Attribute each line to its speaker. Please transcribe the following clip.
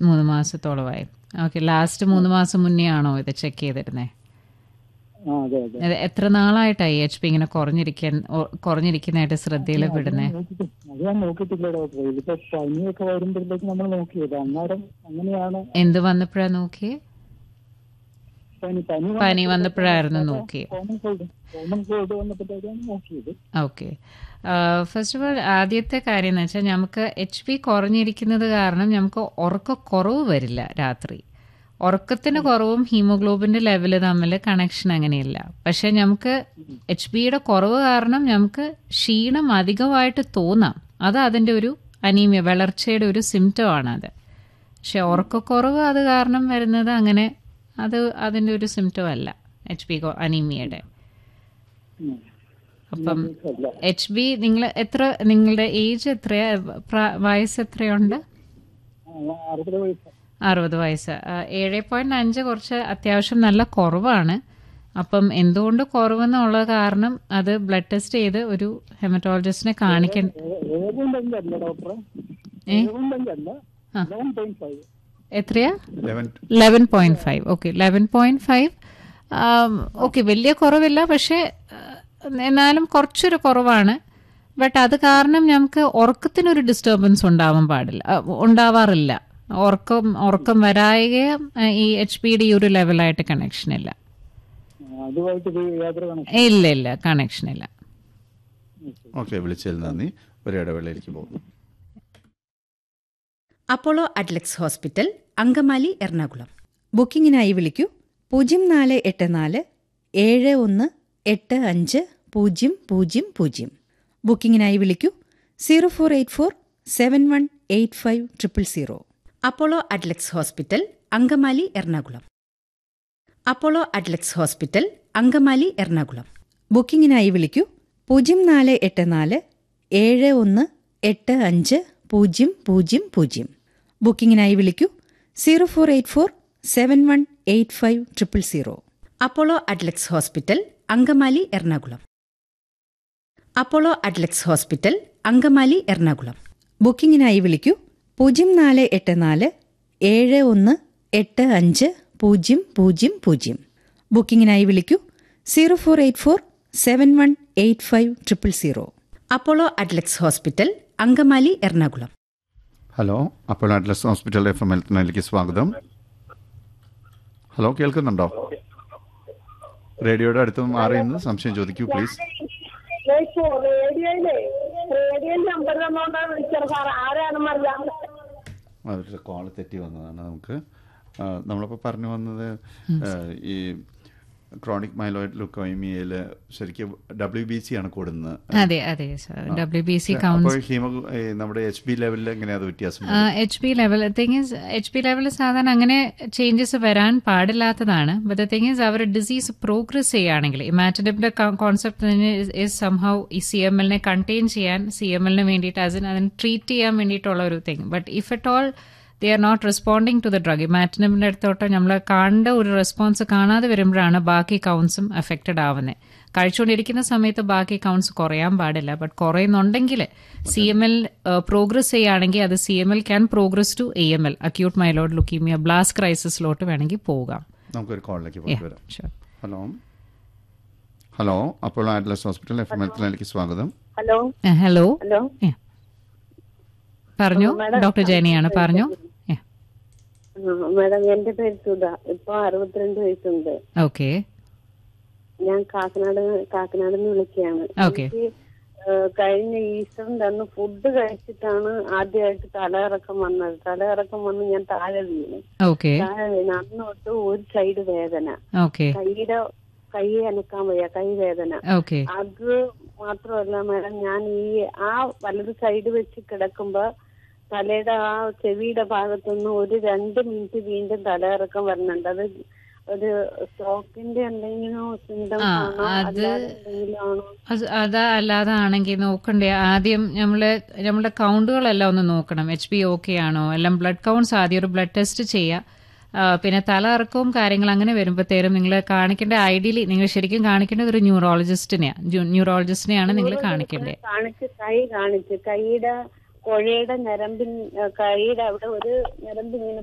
Speaker 1: മൂന്ന് മാസത്തോളമായി okay last മൂന്ന് മാസം മുന്നേ ആണോ ഇത് ചെക്ക് ചെയ്തിരുന്നത്
Speaker 2: ആ അതെ അതെ
Speaker 1: എത്ര നാളായിട്ടായി എച്ച് പി ഇങ്ങനെ കുറഞ്ഞിരിക്കാൻ ഓ- കുറഞ്ഞിരിക്കുന്നതായിട്ട് ശ്രദ്ധയിൽ പെടുന്നേ
Speaker 2: നോക്കിയിട്ട് അത് ഞാൻ നോക്കിയിട്ടില്ല ഡോക്ടർ ഇതിപ്പോ പനിയൊക്കെ വരുമ്പോഴത്തേക്ക് നമ്മൾ നോക്കിയത് അന്നേരം അങ്ങനെയാണ്
Speaker 1: എന്ത് വന്നപ്പോഴാ നോക്കിയേ
Speaker 2: പനി പനി
Speaker 1: പനി വന്നപ്പോഴായിരുന്നു നോക്കിയേ
Speaker 2: കോമൺ കോൾഡ് കോമൺ കോൾഡ് വന്നപ്പോഴത്തേക്കാണ് നോക്കിയത്
Speaker 1: ഓക്കെ ഫസ്റ്റ് ഓഫ് ഓൾ ആദ്യത്തെ കാര്യം എന്ന് വെച്ചാൽ നമുക്ക് എച്ച് പി കുറഞ്ഞിരിക്കുന്നത് കാരണം നമുക്ക് ഉറക്കക്കുറവ് വരില്ല രാത്രി ഉറക്കത്തിന് കുറവും ഹീമോഗ്ലോബിന്റെ ലെവല് തമ്മിൽ കണക്ഷൻ അങ്ങനെയില്ല പക്ഷെ നമുക്ക് എച്ച് പിയുടെ കുറവ് കാരണം നമുക്ക് ക്ഷീണം അധികമായിട്ട് തോന്നാം അത് അതിൻ്റെ ഒരു അനീമിയ വളർച്ചയുടെ ഒരു സിംറ്റം ആണ് അത് പക്ഷെ ഉറക്കക്കുറവ് അത് കാരണം വരുന്നത് അങ്ങനെ അത് അതിൻ്റെ ഒരു സിംറ്റം അല്ല എച്ച് പി അനീമിയയുടെ
Speaker 2: ഉം.
Speaker 1: അപ്പം
Speaker 2: അല്ല
Speaker 1: എച്ച് ബി നിങ്ങൾ എത്ര നിങ്ങളുടെ ഏജ് എത്രയാ പ്രാ- വയസ്സ് എത്രയുണ്ട്
Speaker 2: ആ, അറുപത് വയസ്സ്
Speaker 1: അറുപത് വയസ്സ് ആ, ഏഴ് പോയിന്റ് അഞ്ച് കുറച്ച് അത്യാവശ്യം നല്ല കുറവാണ് അപ്പം എന്തുകൊണ്ട് കുറവെന്നുള്ള കാരണം അത് ബ്ലഡ് ടെസ്റ്റ് ചെയ്ത് ഒരു ഹെമറ്റോളജിസ്റ്റിനെ കാണിക്കാൻ
Speaker 2: ഏഴുണ്ടെങ്കിൽ അല്ല ഡോക്ടറെ
Speaker 1: ഏ?
Speaker 2: ഏഴുണ്ടെങ്കിൽ അല്ല
Speaker 1: ആ.
Speaker 2: ലെവൻ പോയിന്റ് ഫൈവ്
Speaker 1: എത്രയാ
Speaker 3: eleven
Speaker 1: eleven point five okay eleven point five okay വലിയ കുറവില്ല പക്ഷേ ആ, എന്നാലും കുറച്ചൊരു കുറവാണ് ബട്ട് അത് കാരണം നമുക്ക് ഉറക്കത്തിനൊരു ഡിസ്റ്റർബൻസ് ഉണ്ടാവാൻ പാടില്ല ആ, ഉണ്ടാവാറില്ല ഉറക്കം ഉറക്കം വരായികയും ആ, ഈ എച്ച് പിയുടെ ഈ ഒരു ലെവലായിട്ട് കണക്ഷൻ ഇല്ല
Speaker 2: അതുമായിട്ട് ഇത് യാതൊരു കണക്ഷൻ
Speaker 1: ഇല്ല ഇല്ല കണക്ഷൻ ഇല്ല
Speaker 3: ഓക്കെ വിളിച്ചതിൽ നന്ദി ഒരു ഇടവേളയിലേക്ക് പോകുന്നു
Speaker 4: Apollo Adlux hospital Angamaly Ernakulam ബുക്കിംഗിനായി വിളിക്കൂ പൂജ്യം നാല് എട്ട് നാല് ഏഴ് ഒന്ന് എട്ട് അഞ്ച് പൂജ്യം പൂജ്യം പൂജ്യം ബുക്കിംഗിനായി വിളിക്കൂ zero four eight four seven one eight five triple zero Apollo Adlux hospital Angamaly Ernakulam Apollo Adlux hospital Angamaly Ernakulam ബുക്കിംഗിനായി വിളിക്കൂ പൂജ്യം നാല് എട്ട് നാല് ഏഴ് ഒന്ന് എട്ട് അഞ്ച് പൂജ്യം പൂജ്യം പൂജ്യം ബുക്കിംഗിനായി വിളിക്കൂ zero four eight four seven one eight five triple zero Apollo Adlux hospital Angamaly Ernakulam Apollo Adlux hospital Angamaly Ernakulam ബുക്കിംഗിനായി വിളിക്കൂ പൂജ്യം നാല് എട്ട് നാല് ഏഴ് ഒന്ന് എട്ട് അഞ്ച് പൂജ്യം പൂജ്യം പൂജ്യം ബുക്കിംഗിനായി വിളിക്കൂ zero four eight four seven one eight five triple zero Apollo Adlux hospital Angamaly Ernakulam
Speaker 3: hello Apollo Adlux hospital F M ഹെൽത്തിനിലേക്ക് സ്വാഗതം ഹലോ കേൾക്കുന്നുണ്ടോ റേഡിയോയുടെ അടുത്ത് മാറി നിന്ന് സംശയം ചോദിക്കൂ പ്ലീസ്
Speaker 5: റേഡിയോയിലേ റേഡിയോ നമ്പർ തന്നോണ്ടാണ് വിളിച്ചത് സാർ ആരാണെന്ന് അറിയാം
Speaker 3: അവരുടെ കോൾ തെറ്റി വന്നതാണ് നമുക്ക് ആ, നമ്മളിപ്പോൾ പറഞ്ഞു വന്നത് ആ, ഈ ക്രോണിക് മൈലോയിഡ് ലുക്കോയിമിയയിൽ ശരിക്കും ഡബ്ല്യു ബി സി ആണ് കൂടുന്നത്
Speaker 1: അതെ അതെ ഡബ്ല്യു ബി സി കൗൺസ്
Speaker 3: അപ്പോൾ ഹീമോ ഈ നമ്മുടെ എച്ച് ബി ലെവലിൽ എങ്ങനെയാ അത് വ്യത്യാസം
Speaker 1: H P level thing is H P level സാധാരണ അങ്ങനെ ചേഞ്ചസ് വരാൻ പാടില്ലാത്തതാണ് ബട്ട് ദ തിങ് ഇസ് അവർ ഡിസീസ് പ്രോഗ്രസ് ചെയ്യുകയാണെങ്കിൽ ഇമാറ്റിനിന്റെ കോൺസെപ്റ്റ് തന്നെ ഇസ് സംഹൗ ഈ സി എം എല്ലിനെ കണ്ടെയ്ൻ ചെയ്യാൻ സി എം എല്ലിന് വേണ്ടിയിട്ട് അതിന് അതിന് ട്രീറ്റ് ചെയ്യാൻ വേണ്ടിയിട്ടുള്ള ഒരു thing but if at all they are not responding to the drug ഇമാറ്റിനിന്റെ അടുത്തോട്ട് നമ്മൾ കാണേണ്ട ഒരു റെസ്പോൺസ് കാണാതെ വരുമ്പോഴാണ് ബാക്കി കൗണ്ട്സും അഫക്റ്റഡ് ആവുന്നത് കഴിച്ചുകൊണ്ടിരിക്കുന്ന സമയത്ത് ബാക്കി കൗണ്ട്സ് കുറയാൻ പാടില്ല ബട്ട് കുറയുന്നുണ്ടെങ്കിൽ സി എം എൽ പ്രോഗ്രസ് ചെയ്യുകയാണെങ്കിൽ അത് C M L can progress to A M L acute myeloid leukaemia blast ക്രൈസിസിലോട്ട് വേണമെങ്കിൽ പോകാം
Speaker 3: നമുക്കൊരു കോളിലേക്ക് പോയി വരാം
Speaker 1: Sure.
Speaker 3: Hello hello Apollo Adlux hospital F M ഹെൽത്തിനിലേക്ക് സ്വാഗതം
Speaker 5: ഹലോ
Speaker 1: ഹലോ
Speaker 5: ഹലോ
Speaker 1: പറഞ്ഞു ഡോക്ടർ ജേനിയാണ് പറഞ്ഞു
Speaker 5: മാഡം എന്റെ പേര് സുധ ഇപ്പൊ അറുപത്തിരണ്ട് വയസ്സുണ്ട്
Speaker 1: ഓക്കെ
Speaker 5: ഞാൻ കാക്കനാട് കാക്കനാട് നിന്ന് വിളിക്കുകയാണ്
Speaker 1: Okay.
Speaker 5: എനിക്ക്, ഏഹ്, കഴിഞ്ഞ ഈസ്റ്ററിന്റെ അന്ന് ഫുഡ് കഴിച്ചിട്ടാണ് ആദ്യമായിട്ട് തലയിറക്കം വന്നത് തലയിറക്കം വന്ന് ഞാൻ താഴെ വീണു
Speaker 1: ഓക്കെ
Speaker 5: താഴെ വീണു അന്ന് തൊട്ട് ഒരു സൈഡ് വേദന
Speaker 1: ഓക്കെ
Speaker 5: കൈയുടെ കൈ അനക്കാൻ വയ്യ കൈ വേദന
Speaker 1: ഓക്കെ
Speaker 5: അത് മാത്രമല്ല മാഡം ഞാൻ ഈ ആ വലത് സൈഡ് വെച്ച് കിടക്കുമ്പോ തലയുടെ ആ ചെവിയുടെ ഭാഗത്തുനിന്ന് ഒരു രണ്ട് മിനിറ്റ് വീണ്ടും തലയിറക്കം വരുന്നുണ്ട് അത് ഒരു സ്ട്രോക്കിന്റെ എന്തെങ്കിലും സിംറ്റംസ്
Speaker 1: ആ,
Speaker 5: ആണോ
Speaker 1: അത്
Speaker 5: അല്ലാതെ എന്തെങ്കിലും ആണോ
Speaker 1: അത് അതാ അല്ലാതെ ആണെങ്കിൽ നോക്കണ്ടേ ആദ്യം നമ്മള് നമ്മുടെ കൗണ്ടുകളെല്ലാം ഒന്ന് നോക്കണം എച്ച് ബി ഓക്കെ ആണോ എല്ലാം ബ്ലഡ് കൗണ്ട്സ് ആദ്യം ഒരു ബ്ലഡ് ടെസ്റ്റ് ചെയ്യുക ആ, പിന്നെ തല ഇറക്കവും കാര്യങ്ങൾ അങ്ങനെ വരുമ്പോഴത്തേരും നിങ്ങൾ കാണിക്കേണ്ട ഐഡിയലി നിങ്ങൾ ശരിക്കും കാണിക്കേണ്ടത് ഒരു ന്യൂറോളജിസ്റ്റിനെയാണ് ന്യൂറോളജിസ്റ്റിനെയാണ് നിങ്ങൾ കാണിക്കേണ്ടത്
Speaker 5: കാണിച്ച് കൈ കാണിച്ച് കൈയുടെ കുഴയുടെ ഞരമ്പിൻ കൈയുടെ അവിടെ ഒരു ഞരമ്പ് ഇങ്ങനെ